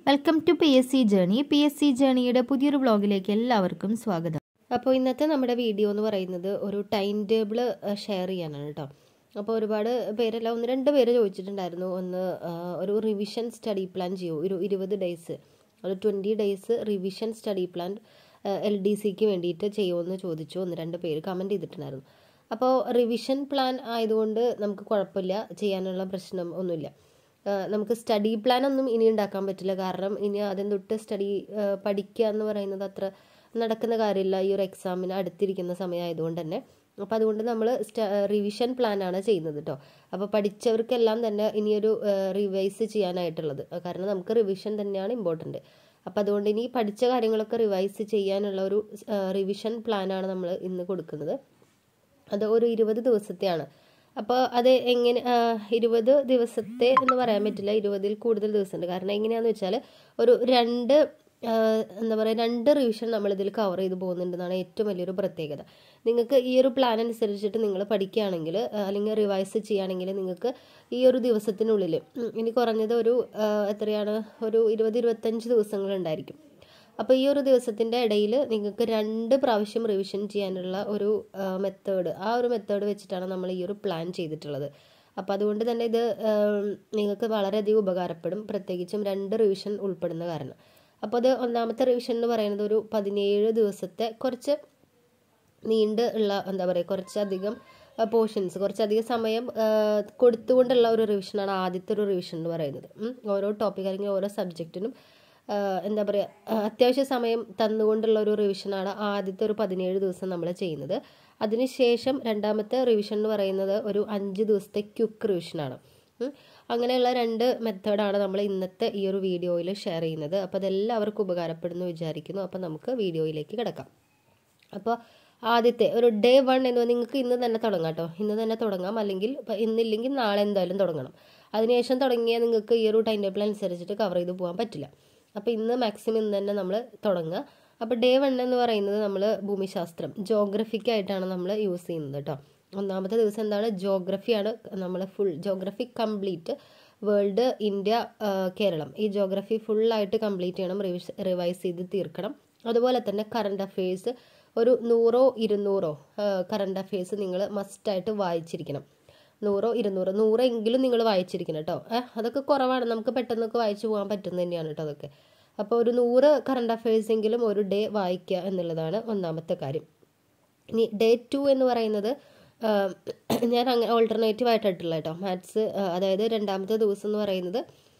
Welcome to P S C journey P S C ജേണിയുടെ പുതിയൊരു വ്ളോഗിലേക്ക് എല്ലാവർക്കും സ്വാഗതം അപ്പോൾ ഇന്നത്തെ നമ്മുടെ വീഡിയോ എന്ന് പറയുന്നത് ഒരു ടൈം ടേബിൾ ഷെയർ ചെയ്യാനാണ് കേട്ടോ അപ്പോൾ ഒരുപാട് പേരല്ല ഒന്ന് രണ്ട് പേര് ചോദിച്ചിട്ടുണ്ടായിരുന്നു ഒന്ന് ആ, ഒരു റിവിഷൻ സ്റ്റഡി പ്ലാൻ ചെയ്യൂ ഒരു ഇരുപത് ഡേയ്സ് ഒരു twenty days revision study plan L D സിക്ക് വേണ്ടിയിട്ട് ചെയ്യുമെന്ന് ചോദിച്ചു ഒന്ന് രണ്ട് പേര് കമൻറ്റ് ചെയ്തിട്ടുണ്ടായിരുന്നു അപ്പോൾ റിവിഷൻ പ്ലാൻ ആയതുകൊണ്ട് നമുക്ക് കുഴപ്പമില്ല ചെയ്യാനുള്ള പ്രശ്നം ഒന്നുമില്ല ആ, നമുക്ക് സ്റ്റഡി പ്ലാൻ ഒന്നും ഇനി ഉണ്ടാക്കാൻ പറ്റില്ല കാരണം ഇനി ആദ്യം തൊട്ട് സ്റ്റഡി പഠിക്കുക എന്ന് പറയുന്നത് അത്ര നടക്കുന്ന കാര്യമില്ല ഈ ഒരു എക്സാമിന് അടുത്തിരിക്കുന്ന സമയമായതുകൊണ്ട് തന്നെ അപ്പോൾ അതുകൊണ്ട് നമ്മൾ റിവിഷൻ പ്ലാനാണ് ചെയ്യുന്നത് കേട്ടോ അപ്പോൾ പഠിച്ചവർക്കെല്ലാം തന്നെ ഇനിയൊരു റിവൈസ് ചെയ്യാനായിട്ടുള്ളത് കാരണം നമുക്ക് റിവിഷൻ തന്നെയാണ് ഇമ്പോർട്ടൻറ്റ് അപ്പോൾ അതുകൊണ്ട് ഇനി പഠിച്ച കാര്യങ്ങളൊക്കെ റിവൈസ് ചെയ്യാനുള്ള ഒരു റിവിഷൻ പ്ലാനാണ് നമ്മൾ ഇന്ന് കൊടുക്കുന്നത് അത് ഒരു ഇരുപത് ദിവസത്തെയാണ് അപ്പോൾ അത് എങ്ങനെ ആ, ഇരുപത് ദിവസത്തെ എന്ന് പറയാൻ പറ്റില്ല ഇരുപതിൽ കൂടുതൽ ദിവസമുണ്ട് കാരണം എങ്ങനെയാന്ന് വെച്ചാൽ ഒരു രണ്ട് ആ, എന്താ പറയുക രണ്ട് റിവിഷൻ നമ്മളിതിൽ കവർ ചെയ്ത് പോകുന്നുണ്ടെന്നാണ് ഏറ്റവും വലിയൊരു പ്രത്യേകത നിങ്ങൾക്ക് ഈ ഒരു പ്ലാൻ അനുസരിച്ചിട്ട് നിങ്ങൾ പഠിക്കുകയാണെങ്കിൽ ആ, അല്ലെങ്കിൽ റിവൈസ് ചെയ്യുകയാണെങ്കിൽ നിങ്ങൾക്ക് ഈ ഒരു ദിവസത്തിനുള്ളിൽ ഉം, ഇനി കുറഞ്ഞത് ഒരു ആ, എത്രയാണ് ഒരു ഇരുപത് ഇരുപത്തഞ്ച് ദിവസങ്ങളുണ്ടായിരിക്കും അപ്പോൾ ഈ ഒരു ദിവസത്തിൻ്റെ ഇടയിൽ നിങ്ങൾക്ക് രണ്ട് പ്രാവശ്യം റിവിഷൻ ചെയ്യാനുള്ള ഒരു മെത്തേഡ് ആ ഒരു മെത്തേഡ് വെച്ചിട്ടാണ് നമ്മൾ ഈ ഒരു പ്ലാൻ ചെയ്തിട്ടുള്ളത് അപ്പോൾ അതുകൊണ്ട് തന്നെ ഇത് ആം, നിങ്ങൾക്ക് വളരെയധികം ഉപകാരപ്പെടും പ്രത്യേകിച്ചും രണ്ട് റിവിഷൻ ഉൾപ്പെടുന്ന കാരണം അപ്പോൾ അത് ഒന്നാമത്തെ റിവിഷൻ എന്ന് പറയുന്നത് ഒരു പതിനേഴ് ദിവസത്തെ കുറച്ച് നീണ്ട് ഉള്ള എന്താ പറയുക കുറച്ചധികം പോർഷൻസ് കുറച്ചധികം സമയം ആ, കൊടുത്തുകൊണ്ടുള്ള ഒരു റിവിഷനാണ് ആദ്യത്തെ ഒരു റിവിഷൻ എന്ന് പറയുന്നത് ഉം. ഓരോ ടോപ്പിക് അല്ലെങ്കിൽ ഓരോ സബ്ജക്റ്റിനും എന്താ പറയുക അത്യാവശ്യ സമയം തന്നുകൊണ്ടുള്ള ഒരു റിവിഷനാണ് ആദ്യത്തെ ഒരു പതിനേഴ് ദിവസം നമ്മൾ ചെയ്യുന്നത് അതിനുശേഷം രണ്ടാമത്തെ റിവിഷൻ എന്ന് പറയുന്നത് ഒരു അഞ്ച് ദിവസത്തെ ക്യുക്ക് റിവിഷനാണ് ഉം. അങ്ങനെയുള്ള രണ്ട് മെത്തേഡാണ് നമ്മൾ ഇന്നത്തെ ഈ ഒരു വീഡിയോയിൽ ഷെയർ ചെയ്യുന്നത് അപ്പോൾ അതെല്ലാവർക്കും ഉപകാരപ്പെടുന്നു വിചാരിക്കുന്നു അപ്പോൾ നമുക്ക് വീഡിയോയിലേക്ക് കിടക്കാം അപ്പോൾ ആദ്യത്തെ ഒരു ഡേ വൺ എന്ന് നിങ്ങൾക്ക് ഇന്ന് തന്നെ തുടങ്ങാം കേട്ടോ ഇന്ന് തന്നെ തുടങ്ങാം അല്ലെങ്കിൽ ഇപ്പം ഇന്നില്ലെങ്കിൽ നാളെ എന്തായാലും തുടങ്ങണം അതിനുശേഷം തുടങ്ങിയാൽ നിങ്ങൾക്ക് ഈ ഒരു ടൈം ടേബിൾ അനുസരിച്ചിട്ട് കവർ ചെയ്ത് പോകാൻ പറ്റില്ല അപ്പോൾ ഇന്ന് മാക്സിമം ഇന്ന് തന്നെ നമ്മൾ തുടങ്ങുക അപ്പോൾ ഡേ വൺ എന്ന് പറയുന്നത് നമ്മൾ ഭൂമിശാസ്ത്രം ജോഗ്രഫിക്കായിട്ടാണ് നമ്മൾ യൂസ് ചെയ്യുന്നത് കേട്ടോ ഒന്നാമത്തെ ദിവസം എന്താണ് ജോഗ്രഫിയാണ് നമ്മൾ full geography complete world India ആ, കേരളം ഈ ജോഗ്രഫി ഫുള്ളായിട്ട് കംപ്ലീറ്റ് ചെയ്യണം റിവിസ് റിവൈസ് ചെയ്ത് തീർക്കണം അതുപോലെ തന്നെ കറണ്ട് അഫെയർസ് ഒരു നൂറോ ഇരുന്നൂറോ കറണ്ട് അഫെയർസ് നിങ്ങൾ മസ്റ്റായിട്ട് വായിച്ചിരിക്കണം നൂറോ ഇരുന്നൂറോ നൂറെങ്കിലും നിങ്ങൾ വായിച്ചിരിക്കണം കേട്ടോ ഏഹ് അതൊക്കെ കുറവാണ് നമുക്ക് പെട്ടെന്നൊക്കെ വായിച്ചു പോകാൻ പറ്റുന്ന തന്നെയാണ് കേട്ടോ അതൊക്കെ അപ്പോൾ ഒരു നൂറ് കറണ്ട് അഫെയർസ് എങ്കിലും ഒരു ഡേ വായിക്കുക എന്നുള്ളതാണ് ഒന്നാമത്തെ കാര്യം ഇനി ഡേ ടു എന്ന് പറയുന്നത് ആ, ഞാൻ അങ്ങനെ ഓൾട്ടർനേറ്റീവ് ആയിട്ടിട്ടുള്ള കേട്ടോ മാത്സ് അതായത് രണ്ടാമത്തെ ദിവസം എന്ന് പറയുന്നത്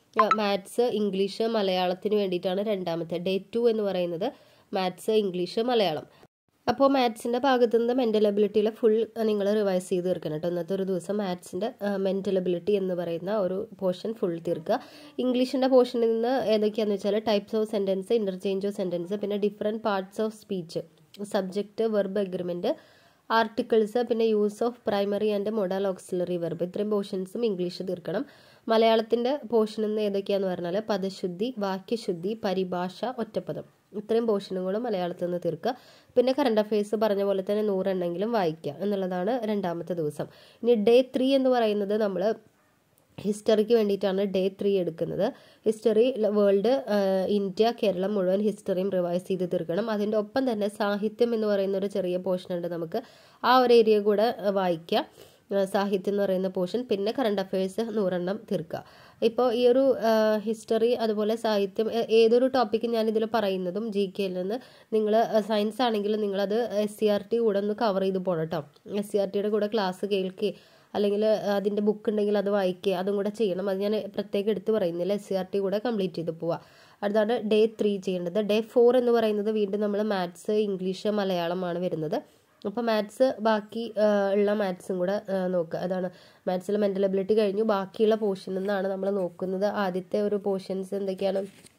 മാത്സ് ഇംഗ്ലീഷ് മലയാളത്തിന് വേണ്ടിയിട്ടാണ് രണ്ടാമത്തെ ഡേ ടു എന്ന് പറയുന്നത് മാത്സ് ഇംഗ്ലീഷ് മലയാളം അപ്പോൾ മാത്സിൻ്റെ ഭാഗത്തു നിന്ന് മെൻ്റൽ എബിലിറ്റിയിലെ ഫുൾ നിങ്ങൾ റിവൈസ് ചെയ്ത് തീർക്കണം കേട്ടോ ഇന്നത്തെ ഒരു ദിവസം മാത്സിൻ്റെ മെൻ്റൽ എബിലിറ്റി എന്ന് പറയുന്ന ഒരു പോർഷൻ ഫുൾ തീർക്കുക ഇംഗ്ലീഷിൻ്റെ പോർഷനിൽ നിന്ന് ഏതൊക്കെയാണെന്ന് വെച്ചാൽ types of sentence interchange of sentence പിന്നെ different parts of speech subject verb agreement articles പിന്നെ use of primary and modal auxiliary verb ഇത്രയും പോർഷൻസും ഇംഗ്ലീഷ് തീർക്കണം മലയാളത്തിൻ്റെ പോർഷനിൽ നിന്ന് ഏതൊക്കെയാന്ന് പറഞ്ഞാൽ പദശുദ്ധി വാക്യശുദ്ധി പരിഭാഷ ഒറ്റപ്പദം ഇത്രയും പോർഷനുകളും മലയാളത്തിൽ നിന്ന് തീർക്കുക പിന്നെ കറണ്ട് അഫയേഴ്സ് പറഞ്ഞ പോലെ തന്നെ നൂറെണ്ണെങ്കിലും വായിക്കുക എന്നുള്ളതാണ് രണ്ടാമത്തെ ദിവസം ഇനി ഡേ ത്രീ എന്ന് പറയുന്നത് നമ്മൾ ഹിസ്റ്ററിക്ക് വേണ്ടിയിട്ടാണ് ഡേ ത്രീ എടുക്കുന്നത് ഹിസ്റ്ററി വേൾഡ് ഇന്ത്യ കേരളം മുഴുവൻ ഹിസ്റ്ററിയും റിവൈസ് ചെയ്ത് തീർക്കണം അതിൻ്റെ ഒപ്പം തന്നെ സാഹിത്യം എന്ന് പറയുന്ന ഒരു ചെറിയ പോർഷൻ ഉണ്ട് നമുക്ക് ആ ഒരു ഏരിയ കൂടെ ആ, വായിക്കാം ആ, സാഹിത്യം എന്ന് പറയുന്ന പോർഷൻ പിന്നെ കറണ്ട് അഫയേഴ്സ് നൂറെണ്ണം തീർക്കുക ഇപ്പോൾ ഈ ഒരു ഹിസ്റ്ററി അതുപോലെ സാഹിത്യം ഏ- ഏതൊരു ടോപ്പിക്ക് ഞാൻ ഇതിൽ പറയുന്നതും ജി കെയിൽ നിന്ന് നിങ്ങൾ സയൻസ് ആണെങ്കിലും നിങ്ങളത് എസ് സി ആർ ടി കൂടെ ഒന്ന് കവർ ചെയ്ത് പോകണം കേട്ടോ എസ് സി ആർ ടിയുടെ കൂടെ ക്ലാസ് കേൾക്കുകയും അല്ലെങ്കിൽ അതിൻ്റെ ബുക്ക് ഉണ്ടെങ്കിൽ അത് വായിക്കുക അതും കൂടെ ചെയ്യണം അത് ഞാൻ പ്രത്യേകം എടുത്ത് പറയുന്നില്ല എസ് സി ആർ ടി കൂടെ കംപ്ലീറ്റ് ചെയ്ത് പോവുക അടുത്താണ് ഡേ ത്രീ ചെയ്യേണ്ടത് ഡേ ഫോർ എന്ന് പറയുന്നത് വീണ്ടും നമ്മൾ മാത്സ് ഇംഗ്ലീഷ് മലയാളമാണ് വരുന്നത് അപ്പോൾ മാത്സ് ബാക്കി ആ, ഉള്ള മാത്സും കൂടെ ആ, നോക്കുക അതാണ് മാത്സിൽ മെൻ്റൽ എബിലിറ്റി കഴിഞ്ഞു ബാക്കിയുള്ള പോർഷനിൽ നിന്നാണ് നമ്മൾ നോക്കുന്നത് ആദ്യത്തെ ഒരു പോർഷൻസ് എന്തൊക്കെയാണ്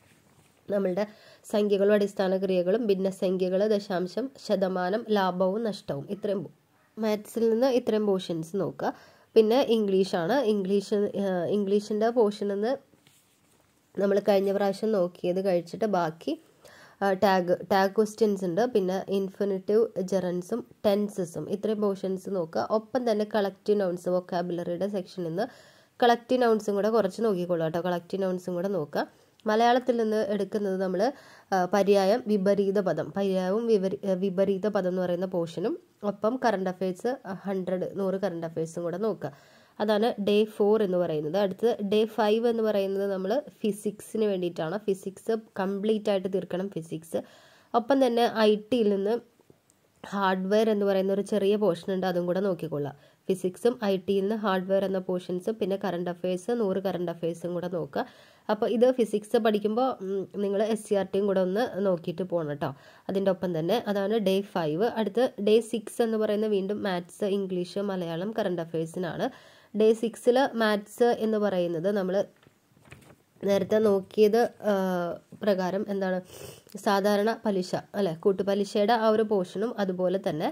നമ്മളുടെ സംഖ്യകളും അടിസ്ഥാന ക്രിയകളും ഭിന്നസംഖ്യകൾ ദശാംശം ശതമാനം ലാഭവും നഷ്ടവും ഇത്രയും മാത്സിൽ നിന്ന് ഇത്രയും പോർഷൻസ് നോക്കുക പിന്നെ ഇംഗ്ലീഷാണ് ഇംഗ്ലീഷ് ഇംഗ്ലീഷിൻ്റെ പോർഷനിൽ നിന്ന് നമ്മൾ കഴിഞ്ഞ പ്രാവശ്യം നോക്കിയത് കഴിച്ചിട്ട് ബാക്കി ടാഗ് ടാഗ് ക്വസ്റ്റ്യൻസ് ഉണ്ട് പിന്നെ ഇൻഫിനിറ്റീവ് ജെറൻസും ടെൻസസും ഇത്രയും പോർഷൻസ് നോക്കുക ഒപ്പം തന്നെ കളക്റ്റീവ് നൗൺസ് വൊക്കാബുലറിയുടെ സെക്ഷനിൽ നിന്ന് കളക്റ്റീവ് നൗൺസും കൂടെ കുറച്ച് നോക്കിക്കോളൂ കേട്ടോ കളക്റ്റീവ് നൗൺസും കൂടെ നോക്കുക മലയാളത്തിൽ നിന്ന് എടുക്കുന്നത് നമ്മൾ പര്യായം വിപരീത പദം പര്യായവും വിപരീ വിപരീത പദം എന്ന് പറയുന്ന പോർഷനും ഒപ്പം കറണ്ട് അഫയേഴ്സ് ഹൺഡ്രഡ് നൂറ് കറണ്ട് അഫയേഴ്സും കൂടെ നോക്കുക അതാണ് ഡേ ഫോർ എന്ന് പറയുന്നത് അടുത്തത് ഡേ ഫൈവ് എന്ന് പറയുന്നത് നമ്മൾ ഫിസിക്സിന് വേണ്ടിയിട്ടാണ് ഫിസിക്സ് കംപ്ലീറ്റ് ആയിട്ട് തീർക്കണം ഫിസിക്സ് ഒപ്പം തന്നെ ഐ ടിയിൽ നിന്ന് ഹാർഡ്വെയർ എന്ന് പറയുന്ന ഒരു ചെറിയ പോർഷൻ ഉണ്ട് അതും കൂടെ നോക്കിക്കൊള്ളാം ഫിസിക്സും ഐ ടിയിൽ നിന്ന് ഹാർഡ്വെയർ എന്ന പോർഷൻസും പിന്നെ കറണ്ട് അഫയേഴ്സ് നൂറ് കറണ്ട് അഫയേഴ്സും കൂടെ നോക്കുക അപ്പോൾ ഇത് ഫിസിക്സ് പഠിക്കുമ്പോൾ നിങ്ങൾ എസ് സി ആർ ടിയും കൂടെ ഒന്ന് നോക്കിയിട്ട് പോകണം കേട്ടോ അതിൻ്റെ ഒപ്പം തന്നെ അതാണ് ഡേ ഫൈവ് അടുത്ത് ഡേ സിക്സ് എന്ന് പറയുന്ന വീണ്ടും മാത്സ് ഇംഗ്ലീഷ് മലയാളം കറണ്ട് അഫയേഴ്സിനാണ് ഡേ സിക്സിൽ മാത്സ് എന്ന് പറയുന്നത് നമ്മൾ നേരത്തെ നോക്കിയത് പ്രകാരം എന്താണ് സാധാരണ പലിശ അല്ലെ കൂട്ടുപലിശയുടെ ആ ഒരു പോർഷനും അതുപോലെ തന്നെ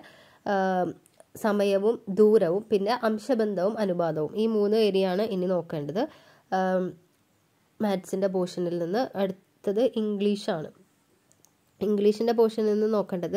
സമയവും ദൂരവും പിന്നെ അംശബന്ധവും അനുപാതവും ഈ മൂന്ന് ഏരിയയാണ് ഇനി നോക്കേണ്ടത് മാത്സിൻ്റെ പോർഷനിൽ നിന്ന് അടുത്തത് ഇംഗ്ലീഷാണ് ഇംഗ്ലീഷിൻ്റെ പോർഷനിൽ നിന്ന് നോക്കേണ്ടത്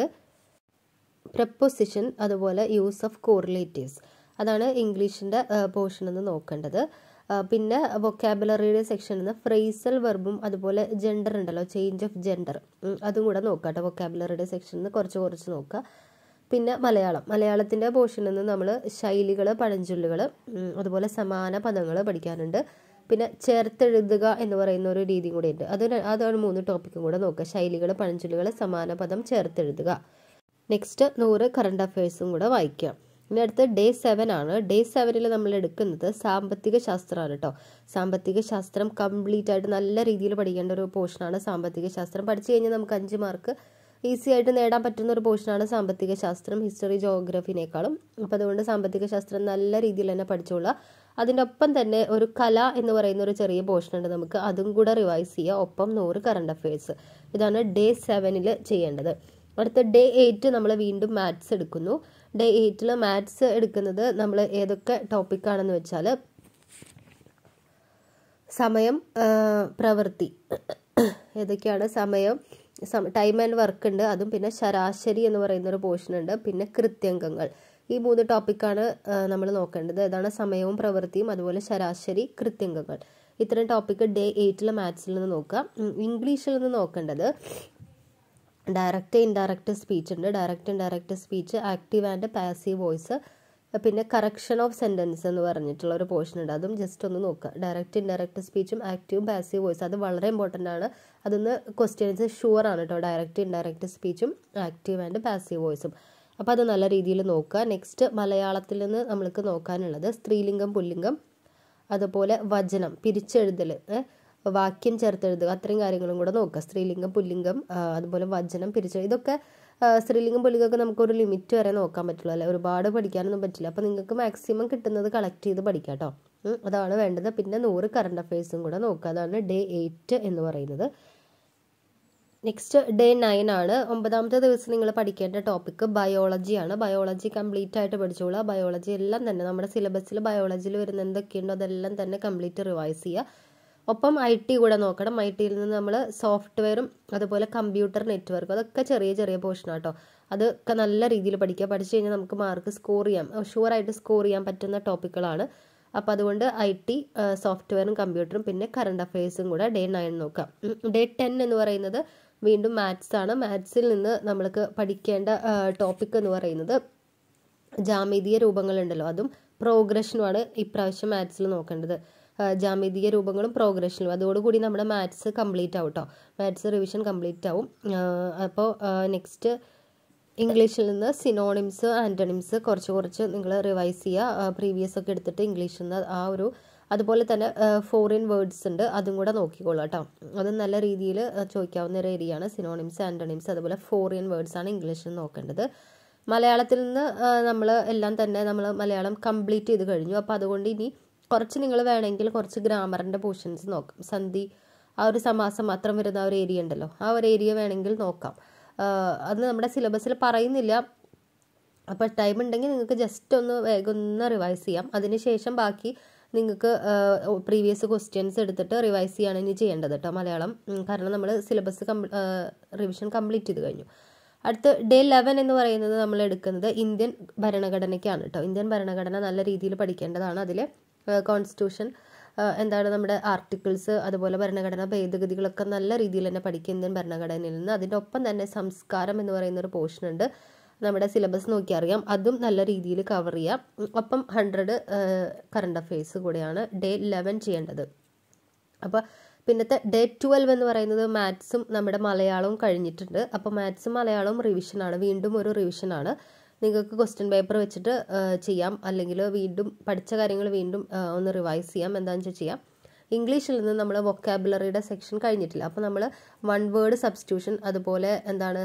പ്രപ്പോസിഷൻ അതുപോലെ യൂസ് ഓഫ് കോറിലേറ്റീവ്സ് അതാണ് ഇംഗ്ലീഷിൻ്റെ പോർഷൻ എന്ന് നോക്കേണ്ടത് പിന്നെ വൊക്കാബുലറിയുടെ സെക്ഷനിൽ നിന്ന് ഫ്രേസൽ വെർബും അതുപോലെ ജെൻഡർ ഉണ്ടല്ലോ ചേഞ്ച് ഓഫ് ജെൻഡർ അതും കൂടെ നോക്കാം കേട്ടോ വൊക്കാബുലറിയുടെ സെക്ഷനിൽ നിന്ന് കുറച്ച് കുറച്ച് നോക്കുക പിന്നെ മലയാളം മലയാളത്തിൻ്റെ പോർഷനിൽ നിന്ന് നമ്മൾ ശൈലികൾ പഴഞ്ചൊല്ലുകൾ അതുപോലെ സമാന പദങ്ങൾ പഠിക്കാനുണ്ട് പിന്നെ ചേർത്തെഴുതുക എന്ന് പറയുന്ന ഒരു രീതി കൂടെ ഉണ്ട് അത് അതാണ് മൂന്ന് ടോപ്പിക്കും കൂടെ നോക്കുക ശൈലികൾ പഴഞ്ചൊല്ലുകൾ സമാന പദം ചേർത്തെഴുതുക നെക്സ്റ്റ് നൂറ് കറണ്ട് അഫയേഴ്സും കൂടെ വായിക്കുക ഇനി അടുത്ത് ഡേ സെവൻ ആണ് ഡേ സെവനിൽ നമ്മൾ എടുക്കുന്നത് സാമ്പത്തിക ശാസ്ത്രമാണ് കേട്ടോ സാമ്പത്തിക ശാസ്ത്രം കംപ്ലീറ്റ് ആയിട്ട് നല്ല രീതിയിൽ പഠിക്കേണ്ട ഒരു പോർഷനാണ് സാമ്പത്തിക ശാസ്ത്രം പഠിച്ചു കഴിഞ്ഞാൽ നമുക്ക് അഞ്ച് മാർക്ക് ഈസി ആയിട്ട് നേടാൻ പറ്റുന്ന ഒരു പോർഷനാണ് സാമ്പത്തിക ശാസ്ത്രം ഹിസ്റ്ററി ജോഗ്രഫിനേക്കാളും അപ്പോൾ അതുകൊണ്ട് സാമ്പത്തിക ശാസ്ത്രം നല്ല രീതിയിൽ തന്നെ പഠിച്ചോളുക അതിൻ്റെ ഒപ്പം തന്നെ ഒരു കല എന്ന് പറയുന്ന ഒരു ചെറിയ പോർഷൻ ഉണ്ട് നമുക്ക് അതും കൂടെ റിവൈസ് ചെയ്യുക ഒപ്പം നൂറ് കറണ്ട് അഫയേഴ്സ് ഇതാണ് ഡേ സെവനിൽ ചെയ്യേണ്ടത് അടുത്ത ഡേ എയ്റ്റ് നമ്മൾ വീണ്ടും മാത്സ് എടുക്കുന്നു ഡേ എയ്റ്റിൽ മാത്സ് എടുക്കുന്നത് നമ്മൾ ഏതൊക്കെ ടോപ്പിക്കാണെന്ന് വെച്ചാൽ സമയം പ്രവൃത്തി ഏതൊക്കെയാണ് സമയം ടൈം ആൻഡ് വർക്ക് ഉണ്ട് അതും പിന്നെ ശരാശരി എന്ന് പറയുന്ന ഒരു പോർഷൻ ഉണ്ട് പിന്നെ കൃത്യംഗങ്ങൾ ഈ മൂന്ന് ടോപ്പിക്കാണ് നമ്മൾ നോക്കേണ്ടത് ഏതാണ് സമയവും പ്രവൃത്തിയും അതുപോലെ ശരാശരി കൃത്യംഗങ്ങൾ ഇത്തരം ടോപ്പിക്ക് ഡേ എയ്റ്റിലെ മാത്സിൽ നിന്ന് നോക്കുക ഇംഗ്ലീഷിൽ നിന്ന് നോക്കേണ്ടത് ഡയറക്റ്റ് ഇൻഡയറക്റ്റ് സ്പീച്ച് ഉണ്ട് direct indirect speech active and passive voice പിന്നെ കറക്ഷൻ ഓഫ് സെൻറ്റൻസ് എന്ന് പറഞ്ഞിട്ടുള്ള ഒരു പോർഷൻ ഉണ്ട് അതും ജസ്റ്റ് ഒന്ന് നോക്കുക ഡയറക്റ്റ് ഇൻഡയറക്റ്റ് സ്പീച്ചും ആക്റ്റീവും പാസീവ് വോയിസ് അത് വളരെ ഇമ്പോർട്ടൻ്റ് ആണ് അതൊന്ന് ക്വസ്റ്റ്യൻസ് ഷുവർ ആണ് കേട്ടോ ഡയറക്റ്റ് ഇൻഡയറക്റ്റ് സ്പീച്ചും ആക്റ്റീവ് ആൻഡ് പാസീവ് വോയിസും അപ്പോൾ അത് നല്ല രീതിയിൽ നോക്കുക നെക്സ്റ്റ് മലയാളത്തിൽ നിന്ന് നമ്മൾക്ക് നോക്കാനുള്ളത് സ്ത്രീലിംഗം പുല്ലിംഗം അതുപോലെ വചനം പിരിച്ചെഴുതൽ വാക്യം ചേർത്തെഴുതുക അത്രയും കാര്യങ്ങളും കൂടെ നോക്കുക സ്ത്രീലിംഗം പുല്ലിംഗം അതുപോലെ വചനം പിരിച്ച് ഇതൊക്കെ സ്ത്രീലിംഗം പുല്ലിംഗമൊക്കെ നമുക്കൊരു ലിമിറ്റ് വരെ നോക്കാൻ പറ്റുള്ളൂ അല്ലെ ഒരുപാട് പഠിക്കാനൊന്നും പറ്റില്ല അപ്പോൾ നിങ്ങൾക്ക് മാക്സിമം കിട്ടുന്നത് കളക്ട് ചെയ്ത് പഠിക്കാം കേട്ടോ അതാണ് വേണ്ടത് പിന്നെ നൂറ് കറണ്ട് അഫയേഴ്സും കൂടെ നോക്കുക അതാണ് ഡേ എയ്റ്റ് എന്ന് പറയുന്നത് നെക്സ്റ്റ് ഡേ നയൻ ആണ് ഒമ്പതാമത്തെ ദിവസം നിങ്ങൾ പഠിക്കേണ്ട ടോപ്പിക്ക് ബയോളജിയാണ് ബയോളജി കംപ്ലീറ്റ് ആയിട്ട് പഠിച്ചോളുക ബയോളജി എല്ലാം തന്നെ നമ്മുടെ സിലബസിൽ ബയോളജിയിൽ വരുന്ന എന്തൊക്കെയുണ്ടോ അതെല്ലാം തന്നെ കംപ്ലീറ്റ് റിവൈസ് ചെയ്യുക ഒപ്പം ഐ ടി കൂടെ നോക്കണം ഐ ടിയിൽ നിന്ന് നമ്മൾ സോഫ്റ്റ്വെയറും അതുപോലെ കമ്പ്യൂട്ടർ നെറ്റ്വർക്ക് അതൊക്കെ ചെറിയ ചെറിയ പോർഷനാണ് കേട്ടോ അതൊക്കെ നല്ല രീതിയിൽ പഠിക്കുക പഠിച്ചു കഴിഞ്ഞാൽ നമുക്ക് മാർക്ക് സ്കോർ ചെയ്യാം ഷുവറായിട്ട് സ്കോർ ചെയ്യാൻ പറ്റുന്ന ടോപ്പിക്കുകളാണ് അപ്പോൾ അതുകൊണ്ട് ഐ ടി സോഫ്റ്റ്വെയറും കമ്പ്യൂട്ടറും പിന്നെ കറണ്ട് അഫയേഴ്സും കൂടെ ഡേ നയൻ നോക്കാം ഡേ ടെൻ എന്ന് പറയുന്നത് വീണ്ടും മാത്സ് ആണ് മാത്സിൽ നിന്ന് നമ്മൾക്ക് പഠിക്കേണ്ട ടോപ്പിക് എന്ന് പറയുന്നത് ജാമിതീയ രൂപങ്ങളുണ്ടല്ലോ അതും പ്രോഗ്രഷനുമാണ് ഇപ്രാവശ്യം മാത്സിൽ നോക്കേണ്ടത് ജാമിതീയ രൂപങ്ങളും പ്രോഗ്രഷനും അതോടുകൂടി നമ്മുടെ മാത്സ് കംപ്ലീറ്റ് ആവും കേട്ടോ മാത്സ് റിവിഷൻ കംപ്ലീറ്റ് ആവും അപ്പോൾ നെക്സ്റ്റ് ഇംഗ്ലീഷിൽ നിന്ന് സിനോണിംസ് ആൻറ്റണിംസ് കുറച്ച് കുറച്ച് നിങ്ങൾ റിവൈസ് ചെയ്യുക പ്രീവിയസ് ഒക്കെ എടുത്തിട്ട് ഇംഗ്ലീഷിൽ നിന്ന് ആ ഒരു അതുപോലെ തന്നെ ഫോറിൻ വേർഡ്സ് ഉണ്ട് അതും കൂടെ നോക്കിക്കോളൂ കേട്ടോ അത് നല്ല രീതിയിൽ ചോദിക്കാവുന്ന ഒരു ഏരിയയാണ് സിനോണിംസ് ആൻറ്റണിംസ് അതുപോലെ ഫോറിൻ വേർഡ്സ് ആണ് ഇംഗ്ലീഷിൽ നോക്കേണ്ടത് മലയാളത്തിൽ നിന്ന് നമ്മൾ എല്ലാം തന്നെ നമ്മൾ മലയാളം കംപ്ലീറ്റ് ചെയ്ത് കഴിഞ്ഞു അപ്പോൾ അതുകൊണ്ട് ഇനി കുറച്ച് നിങ്ങൾ വേണമെങ്കിൽ കുറച്ച് ഗ്രാമറിൻ്റെ പോർഷൻസ് നോക്കാം സന്ധി ആ ഒരു സമാസം മാത്രം വരുന്ന ആ ഒരു ഏരിയ ഉണ്ടല്ലോ ആ ഒരു ഏരിയ വേണമെങ്കിൽ നോക്കാം അത് നമ്മുടെ സിലബസിൽ പറയുന്നില്ല അപ്പോൾ ടൈം ഉണ്ടെങ്കിൽ നിങ്ങൾക്ക് ജസ്റ്റ് ഒന്ന് വേഗം ഒന്ന് റിവൈസ് ചെയ്യാം അതിനുശേഷം ബാക്കി നിങ്ങൾക്ക് പ്രീവിയസ് ക്വസ്റ്റ്യൻസ് എടുത്തിട്ട് റിവൈസ് ചെയ്യാണ് ഇനി ചെയ്യേണ്ടത് കേട്ടോ മലയാളം കാരണം നമ്മൾ സിലബസ് റിവിഷൻ കംപ്ലീറ്റ് ചെയ്ത് കഴിഞ്ഞു അടുത്ത് ഡേ ലെവൻ എന്ന് പറയുന്നത് നമ്മൾ എടുക്കുന്നത് ഇന്ത്യൻ ഭരണഘടനയ്ക്കാണ് കേട്ടോ ഇന്ത്യൻ ഭരണഘടന നല്ല രീതിയിൽ പഠിക്കേണ്ടതാണ് അതിൽ കോൺസ്റ്റിറ്റ്യൂഷൻ ആ, എന്താണ് നമ്മുടെ ആർട്ടിക്കിൾസ് അതുപോലെ ഭരണഘടനാ ഭേദഗതികളൊക്കെ നല്ല രീതിയിൽ തന്നെ പഠിക്കുക ഇന്ത്യൻ ഭരണഘടനയിൽ നിന്ന് അതിൻ്റെ ഒപ്പം തന്നെ സംസ്കാരം എന്ന് പറയുന്ന ഒരു പോർഷൻ ഉണ്ട് നമ്മുടെ സിലബസ് നോക്കി അറിയാം അതും നല്ല രീതിയിൽ കവർ ചെയ്യാം ഉം, ഒപ്പം ഹൺഡ്രഡ് കറണ്ട് അഫയേഴ്സ് കൂടെയാണ് ഡേ ലെവൻ ചെയ്യേണ്ടത് അപ്പോൾ പിന്നത്തെ ഡേ ട്വൽവ് എന്ന് പറയുന്നത് മാത്സും നമ്മുടെ മലയാളവും കഴിഞ്ഞിട്ടുണ്ട് അപ്പോൾ മാത്സും മലയാളവും റിവിഷനാണ് വീണ്ടും ഒരു റിവിഷനാണ് നിങ്ങൾക്ക് ക്വസ്റ്റ്യൻ പേപ്പർ വെച്ചിട്ട് ആ, ചെയ്യാം അല്ലെങ്കിൽ വീണ്ടും പഠിച്ച കാര്യങ്ങൾ വീണ്ടും ആ, ഒന്ന് റിവൈസ് ചെയ്യാം എന്താണെന്ന് വെച്ചാൽ ചെയ്യാം ഇംഗ്ലീഷിൽ നിന്ന് നമ്മൾ വൊക്കാബുലറിയുടെ സെക്ഷൻ കഴിഞ്ഞിട്ടില്ല അപ്പോൾ നമ്മൾ വൺ വേർഡ് സബ്സ്റ്റിറ്റ്യൂഷൻ അതുപോലെ എന്താണ്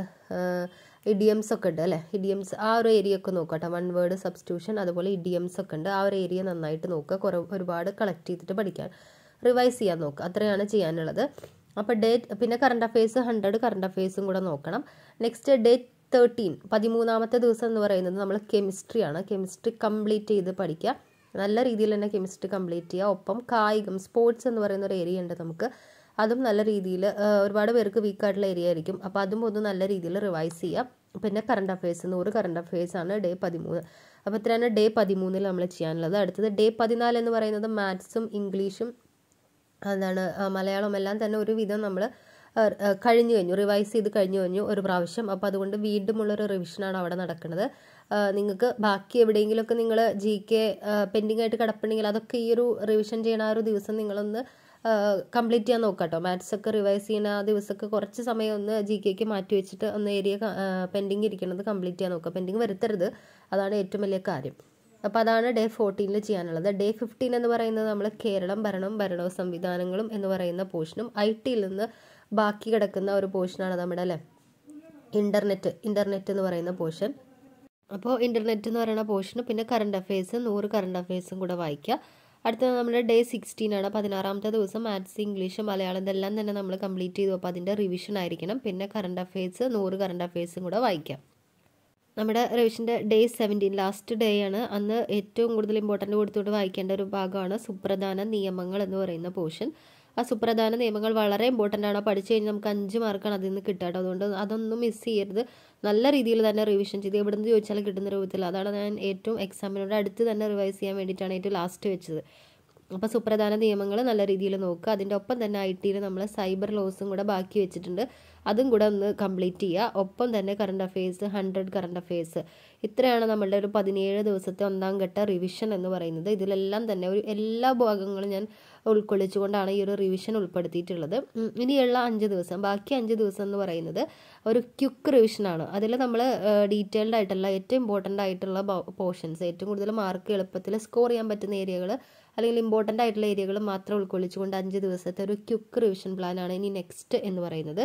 ഇഡിയംസ് ഒക്കെ ഉണ്ട് അല്ലേ ഇഡിയംസ് ആ ഒരു ഏരിയ ഒക്കെ നോക്കുക കേട്ടോ വൺ വേർഡ് സബ്സ്റ്റിറ്റ്യൂഷൻ അതുപോലെ ഇഡിയംസ് ഒക്കെ ഉണ്ട് ആ ഒരു ഏരിയ നന്നായിട്ട് നോക്കുക കുറേ ഒരുപാട് കളക്ട് ചെയ്തിട്ട് പഠിക്കാൻ റിവൈസ് ചെയ്യാൻ നോക്കുക അത്രയാണ് ചെയ്യാനുള്ളത് അപ്പോൾ ഡേറ്റ് പിന്നെ കറണ്ട് അഫയേഴ്സ് ഹൺഡ്രഡ് കറണ്ട് അഫയേഴ്സും കൂടെ നോക്കണം നെക്സ്റ്റ് ഡേറ്റ് തേർട്ടീൻ പതിമൂന്നാമത്തെ ദിവസം എന്ന് പറയുന്നത് നമ്മൾ കെമിസ്ട്രിയാണ് കെമിസ്ട്രി കംപ്ലീറ്റ് ചെയ്ത് പഠിക്കുക നല്ല രീതിയിൽ തന്നെ കെമിസ്ട്രി കംപ്ലീറ്റ് ചെയ്യുക ഒപ്പം കായികം സ്പോർട്സ് എന്ന് പറയുന്ന ഒരു ഏരിയ ഉണ്ട് നമുക്ക് അതും നല്ല രീതിയിൽ ഒരുപാട് പേർക്ക് വീക്ക് ആയിട്ടുള്ള ഏരിയ ആയിരിക്കും അപ്പോൾ അതും ഒന്ന് നല്ല രീതിയിൽ റിവൈസ് ചെയ്യാം പിന്നെ കറണ്ട് അഫയേഴ്സ് നൂറ് കറണ്ട് അഫയേഴ്സ് ആണ് ഡേ പതിമൂന്ന് അപ്പോൾ ഇത്രയാണ് ഡേ പതിമൂന്നിൽ നമ്മൾ ചെയ്യാനുള്ളത് അടുത്തത് ഡേ പതിനാല് എന്ന് പറയുന്നത് മാത്സും ഇംഗ്ലീഷും എന്താണ് ആ, മലയാളം എല്ലാം തന്നെ ഒരുവിധം നമ്മൾ കഴിഞ്ഞു കഴിഞ്ഞു റിവൈസ് ചെയ്ത് കഴിഞ്ഞു കഴിഞ്ഞു ഒരു പ്രാവശ്യം അപ്പോൾ അതുകൊണ്ട് വീണ്ടുമുള്ളൊരു റിവിഷനാണ് അവിടെ നടക്കുന്നത് നിങ്ങൾക്ക് ബാക്കി എവിടെയെങ്കിലുമൊക്കെ നിങ്ങൾ ജി കെ പെൻഡിങ് ആയിട്ട് കിടപ്പുണ്ടെങ്കിൽ അതൊക്കെ ഈ ഒരു റിവിഷൻ ചെയ്യണ ആ ഒരു ദിവസം നിങ്ങളൊന്ന് കംപ്ലീറ്റ് ചെയ്യാൻ നോക്കാം കേട്ടോ മാത്സ് ഒക്കെ റിവൈസ് ചെയ്യുന്ന ആ ദിവസമൊക്കെ കുറച്ച് സമയം ഒന്ന് ജി കെക്ക് മാറ്റി വെച്ചിട്ട് ഒന്ന് ഏരിയ പെൻഡിങ് ഇരിക്കുന്നത് കംപ്ലീറ്റ് ചെയ്യാൻ നോക്കുക പെൻഡിങ് വരുത്തരുത് അതാണ് ഏറ്റവും വലിയ കാര്യം അപ്പോൾ അതാണ് ഡേ ഫോർട്ടീനിൽ ചെയ്യാനുള്ളത് ഡേ ഫിഫ്റ്റീൻ എന്ന് പറയുന്നത് നമ്മൾ കേരളം ഭരണം ഭരണവും സംവിധാനങ്ങളും എന്ന് പറയുന്ന പോർഷനും ഐ ടിയിൽ നിന്ന് ബാക്കി കിടക്കുന്ന ഒരു പോർഷനാണ് നമ്മുടെ അല്ലേ ഇൻ്റർനെറ്റ് ഇൻ്റർനെറ്റ് എന്ന് പറയുന്ന പോർഷൻ അപ്പോൾ ഇൻ്റർനെറ്റ് എന്ന് പറയുന്ന പോർഷനും പിന്നെ കറണ്ട് അഫയേഴ്സ് നൂറ് കറണ്ട് അഫയേഴ്സും കൂടെ വായിക്കുക അടുത്തത് നമ്മുടെ ഡേ സിക്സ്റ്റീൻ ആണ് പതിനാറാമത്തെ ദിവസം മാത്സ് ഇംഗ്ലീഷ് മലയാളം ഇതെല്ലാം തന്നെ നമ്മൾ കംപ്ലീറ്റ് ചെയ്തു അപ്പോൾ അതിൻ്റെ റിവിഷൻ ആയിരിക്കണം പിന്നെ കറണ്ട് അഫയേഴ്സ് നൂറ് കറണ്ട് അഫയേഴ്സും കൂടെ വായിക്കാം നമ്മുടെ റിവിഷൻ്റെ ഡേ സെവൻറ്റീൻ ലാസ്റ്റ് ഡേ ആണ് അന്ന് ഏറ്റവും കൂടുതൽ ഇമ്പോർട്ടൻ്റ് കൊടുത്തുകൊണ്ട് വായിക്കേണ്ട ഒരു ഭാഗമാണ് സുപ്രധാന നിയമങ്ങൾ എന്ന് പറയുന്ന പോർഷൻ ആ സുപ്രധാന നിയമങ്ങൾ വളരെ ഇമ്പോർട്ടൻ്റ് ആണ് പഠിച്ചു കഴിഞ്ഞാൽ നമുക്ക് അഞ്ച് മാർക്കാണ് അതിൽ നിന്ന് കിട്ടുക കേട്ടോ അതുകൊണ്ട് അതൊന്നും മിസ് ചെയ്യരുത് നല്ല രീതിയിൽ തന്നെ റിവിഷൻ ചെയ്ത് എവിടെ നിന്ന് ചോദിച്ചാലും കിട്ടുന്ന രൂപത്തിൽ അതാണ് ഞാൻ ഏറ്റവും എക്സാമിനോട് അടുത്ത് തന്നെ റിവൈസ് ചെയ്യാൻ വേണ്ടിയിട്ടാണ് ഏറ്റവും ലാസ്റ്റ് വെച്ചത് അപ്പോൾ സുപ്രധാന നിയമങ്ങൾ നല്ല രീതിയിൽ നോക്കുക അതിൻ്റെ ഒപ്പം തന്നെ ഐ ടിയിൽ നമ്മൾ സൈബർ ലോസും കൂടെ ബാക്കി വെച്ചിട്ടുണ്ട് അതും കൂടെ ഒന്ന് കംപ്ലീറ്റ് ചെയ്യുക ഒപ്പം തന്നെ current affairs hundred current affairs ഇത്രയാണ് നമ്മളുടെ ഒരു പതിനേഴ് ദിവസത്തെ ഒന്നാം ഘട്ട റിവിഷൻ എന്ന് പറയുന്നത് ഇതിലെല്ലാം തന്നെ ഒരു എല്ലാ ഭാഗങ്ങളും ഞാൻ ഉൾക്കൊള്ളിച്ചുകൊണ്ടാണ് ഈ ഒരു റിവിഷൻ ഉൾപ്പെടുത്തിയിട്ടുള്ളത് ഉം, ഇനിയുള്ള അഞ്ച് ദിവസം ബാക്കി അഞ്ച് ദിവസം എന്ന് പറയുന്നത് ഒരു ക്യുക്ക് റിവിഷനാണ് അതിൽ നമ്മൾ ഡീറ്റെയിൽഡ് ആയിട്ടുള്ള ഏറ്റവും ഇമ്പോർട്ടൻ്റ് ആയിട്ടുള്ള പോർഷൻസ് ഏറ്റവും കൂടുതൽ മാർക്ക് എളുപ്പത്തിൽ സ്കോർ ചെയ്യാൻ പറ്റുന്ന ഏരിയകൾ അല്ലെങ്കിൽ ഇമ്പോർട്ടൻ്റ് ആയിട്ടുള്ള ഏരിയകൾ മാത്രം ഉൾക്കൊള്ളിച്ചുകൊണ്ട് അഞ്ച് ദിവസത്തെ ഒരു ക്യുക്ക് റിവിഷൻ പ്ലാനാണ് ഇനി നെക്സ്റ്റ് എന്ന് പറയുന്നത്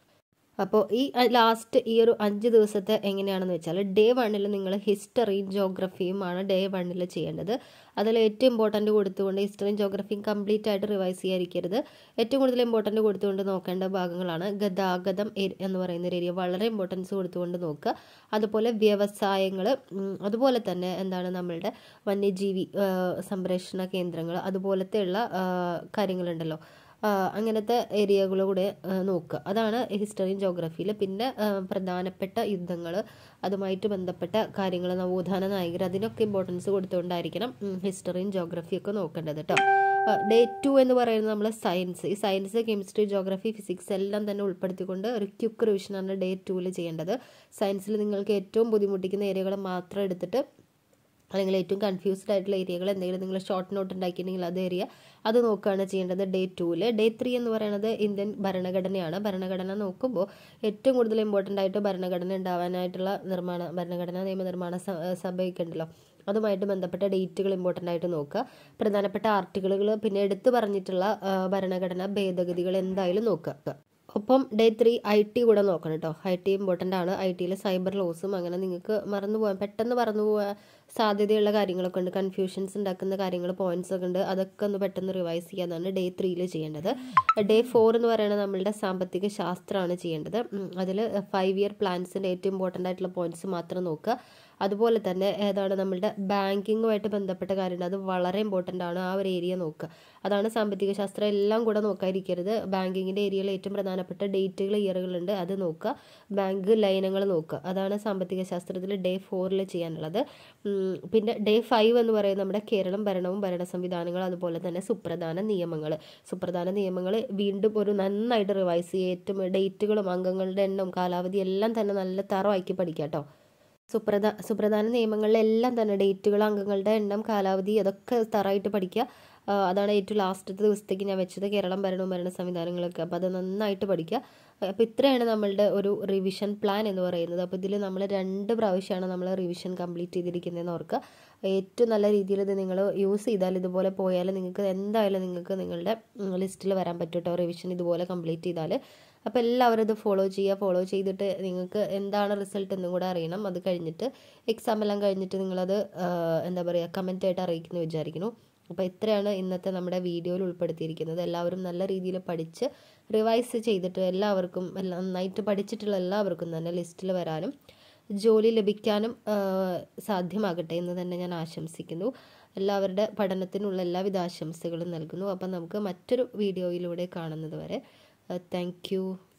അപ്പോൾ ഈ ലാസ്റ്റ് ഈ ഒരു അഞ്ച് ദിവസത്തെ എങ്ങനെയാണെന്ന് വെച്ചാൽ ഡേ വണ്ണിൽ നിങ്ങൾ ഹിസ്റ്ററിയും ജോഗ്രഫിയുമാണ് ഡേ വണ്ണിൽ ചെയ്യേണ്ടത് അതിൽ ഏറ്റവും ഇമ്പോർട്ടൻ്റ് കൊടുത്തുകൊണ്ട് ഹിസ്റ്ററിയും ജോഗ്രഫിയും കംപ്ലീറ്റ് ആയിട്ട് റിവൈസ് ചെയ്യാതിരിക്കരുത് ഏറ്റവും കൂടുതൽ ഇമ്പോർട്ടൻ്റ് കൊടുത്തുകൊണ്ട് നോക്കേണ്ട ഭാഗങ്ങളാണ് ഗതാഗതം എ- എന്ന് പറയുന്ന ഒരു ഏരിയ വളരെ ഇമ്പോർട്ടൻസ് കൊടുത്തുകൊണ്ട് നോക്കുക അതുപോലെ വ്യവസായങ്ങൾ അതുപോലെ തന്നെ എന്താണ് നമ്മളുടെ വന്യജീവി ആ, സംരക്ഷണ കേന്ദ്രങ്ങൾ അതുപോലത്തെ ഉള്ള ആ, കാര്യങ്ങളുണ്ടല്ലോ ആ, അങ്ങനത്തെ ഏരിയകൾ കൂടെ ആ, നോക്കുക അതാണ് ഹിസ്റ്ററിയും ജോഗ്രഫിയിൽ പിന്നെ ആ, പ്രധാനപ്പെട്ട യുദ്ധങ്ങൾ അതുമായിട്ട് ബന്ധപ്പെട്ട കാര്യങ്ങൾ നവോത്ഥാന നായകർ അതിനൊക്കെ ഇമ്പോർട്ടൻസ് കൊടുത്തുകൊണ്ടായിരിക്കണം ഹിസ്റ്ററിയും ജോഗ്രഫിയൊക്കെ നോക്കേണ്ടത് കേട്ടോ ഡേ ടു എന്ന് പറയുന്നത് നമ്മൾ സയൻസ് ഈ സയൻസ് കെമിസ്ട്രി ജോഗ്രഫി ഫിസിക്സ് എല്ലാം തന്നെ ഉൾപ്പെടുത്തിക്കൊണ്ട് ഒരു ക്യുക്ക് റിവിഷനാണ് ഡേ ടൂവിൽ ചെയ്യേണ്ടത് സയൻസിൽ നിങ്ങൾക്ക് ഏറ്റവും ബുദ്ധിമുട്ടിക്കുന്ന ഏരിയകൾ മാത്രം എടുത്തിട്ട് അല്ലെങ്കിൽ ഏറ്റവും കൺഫ്യൂസ്ഡ് ആയിട്ടുള്ള ഏരിയകൾ എന്തെങ്കിലും നിങ്ങൾ ഷോർട്ട് നോട്ട് ഉണ്ടാക്കിയിട്ടുണ്ടെങ്കിൽ അത് ഏരിയ അത് നോക്കുകയാണ് ചെയ്യേണ്ടത് ഡേ ടൂവിൽ ഡേ ത്രീ എന്ന് പറയുന്നത് ഇന്ത്യൻ ഭരണഘടനയാണ് ഭരണഘടന നോക്കുമ്പോൾ ഏറ്റവും കൂടുതൽ ഇമ്പോർട്ടൻ്റ് ആയിട്ട് ഭരണഘടന ഉണ്ടാവാനായിട്ടുള്ള നിർമ്മാണ ഭരണഘടനാ നിയമനിർമ്മാണ സ- സഭയൊക്കെ ഉണ്ടല്ലോ അതുമായിട്ട് ബന്ധപ്പെട്ട ഡേറ്റുകൾ ഇമ്പോർട്ടൻ്റ് ആയിട്ട് നോക്കുക പ്രധാനപ്പെട്ട ആർട്ടിക്കിളുകൾ പിന്നെ എടുത്തു പറഞ്ഞിട്ടുള്ള ആ, ഭരണഘടനാ ഭേദഗതികൾ എന്തായാലും നോക്കുക ഒപ്പം ഡേ ത്രീ ഐ ടി കൂടെ നോക്കണം കേട്ടോ ഐ ടി ഇമ്പോർട്ടൻ്റ് ആണ് ഐ ടിയിൽ സൈബർ ലോസും അങ്ങനെ നിങ്ങൾക്ക് മറന്നു പോകാൻ പെട്ടെന്ന് മറന്നു പോകാൻ സാധ്യതയുള്ള കാര്യങ്ങളൊക്കെ ഉണ്ട് കൺഫ്യൂഷൻസ് ഉണ്ടാക്കുന്ന കാര്യങ്ങൾ പോയിന്റ്സ് ഒക്കെ ഉണ്ട് അതൊക്കെ ഒന്ന് പെട്ടെന്ന് റിവൈസ് ചെയ്യാന്നാണ് ഡേ ത്രീയിൽ ചെയ്യേണ്ടത് ഡേ ഫോർ എന്ന് പറയുന്നത് നമ്മളുടെ സാമ്പത്തിക ശാസ്ത്രമാണ് ചെയ്യേണ്ടത് അതിൽ ഫൈവ് ഇയർ പ്ലാൻസിൻ്റെ ഏറ്റവും ഇമ്പോർട്ടൻ്റ് ആയിട്ടുള്ള പോയിന്റ്സ് മാത്രം നോക്കുക അതുപോലെ തന്നെ ഏതാണ് നമ്മളുടെ ബാങ്കിങ്ങുമായിട്ട് ബന്ധപ്പെട്ട കാര്യമുണ്ട് അത് വളരെ ഇമ്പോർട്ടൻ്റ് ആണ് ആ ഒരു ഏരിയ നോക്കുക അതാണ് സാമ്പത്തിക ശാസ്ത്രം എല്ലാം കൂടെ നോക്കാതിരിക്കരുത് ബാങ്കിങ്ങിൻ്റെ ഏരിയയിൽ ഏറ്റവും പ്രധാനപ്പെട്ട ഡേറ്റുകൾ ഇയറുകളുണ്ട് അത് നോക്കുക ബാങ്ക് ലൈനങ്ങൾ നോക്കുക അതാണ് സാമ്പത്തിക ശാസ്ത്രത്തിൽ ഡേ ഫോറിൽ ചെയ്യാനുള്ളത് ഉം, പിന്നെ ഡേ ഫൈവ് എന്ന് പറയുന്നത് നമ്മുടെ കേരളം ഭരണവും ഭരണ സംവിധാനങ്ങൾ അതുപോലെ തന്നെ സുപ്രധാന നിയമങ്ങൾ സുപ്രധാന നിയമങ്ങൾ വീണ്ടും ഒരു നന്നായിട്ട് റിവൈസ് ചെയ്യുക ഏറ്റവും ഡേറ്റുകളും അംഗങ്ങളുടെ എണ്ണം കാലാവധി എല്ലാം തന്നെ നല്ല തറവാക്കി പഠിക്കുക കേട്ടോ സുപ്രധാ സുപ്രധാന നിയമങ്ങളിലെല്ലാം തന്നെ ഡേറ്റുകൾ അംഗങ്ങളുടെ എണ്ണം കാലാവധി അതൊക്കെ തറായിട്ട് പഠിക്കുക ആ, അതാണ് ഏറ്റവും ലാസ്റ്റത്തെ ദിവസത്തേക്ക് ഞാൻ വെച്ചത് കേരളം ഭരണവും ഭരണ സംവിധാനങ്ങളൊക്കെ അപ്പോൾ അത് നന്നായിട്ട് പഠിക്കുക അപ്പോൾ ഇത്രയാണ് നമ്മളുടെ ഒരു റിവിഷൻ പ്ലാൻ എന്ന് പറയുന്നത് അപ്പോൾ ഇതിൽ നമ്മൾ രണ്ട് പ്രാവശ്യമാണ് നമ്മൾ റിവിഷൻ കംപ്ലീറ്റ് ചെയ്തിരിക്കുന്നതെന്ന് ഓർക്കുക ഏറ്റവും നല്ല രീതിയിൽ ഇത് നിങ്ങൾ യൂസ് ചെയ്താൽ ഇതുപോലെ പോയാൽ നിങ്ങൾക്ക് എന്തായാലും നിങ്ങൾക്ക് നിങ്ങളുടെ ലിസ്റ്റിൽ വരാൻ പറ്റും കേട്ടോ റിവിഷൻ ഇതുപോലെ കംപ്ലീറ്റ് ചെയ്താൽ അപ്പോൾ എല്ലാവരും ഇത് ഫോളോ ചെയ്യുക ഫോളോ ചെയ്തിട്ട് നിങ്ങൾക്ക് എന്താണ് റിസൾട്ട് എന്നും കൂടെ അറിയണം അത് കഴിഞ്ഞിട്ട് എക്സാം എല്ലാം കഴിഞ്ഞിട്ട് നിങ്ങളത് ആ, എന്താ പറയുക കമൻ്റ് ആയിട്ട് അറിയിക്കുന്നു വിചാരിക്കുന്നു അപ്പോൾ ഇത്രയാണ് ഇന്നത്തെ നമ്മുടെ വീഡിയോയിൽ ഉൾപ്പെടുത്തിയിരിക്കുന്നത് എല്ലാവരും നല്ല രീതിയിൽ പഠിച്ച് റിവൈസ് ചെയ്തിട്ട് എല്ലാവർക്കും എല്ലാം നന്നായിട്ട് പഠിച്ചിട്ടുള്ള എല്ലാവർക്കും തന്നെ ലിസ്റ്റിൽ വരാനും ജോലി ലഭിക്കാനും ആ, സാധ്യമാകട്ടെ എന്ന് തന്നെ ഞാൻ ആശംസിക്കുന്നു എല്ലാവരുടെ പഠനത്തിനുള്ള എല്ലാവിധ ആശംസകളും നൽകുന്നു അപ്പം നമുക്ക് മറ്റൊരു വീഡിയോയിലൂടെ കാണുന്നത് വരെ താങ്ക് യു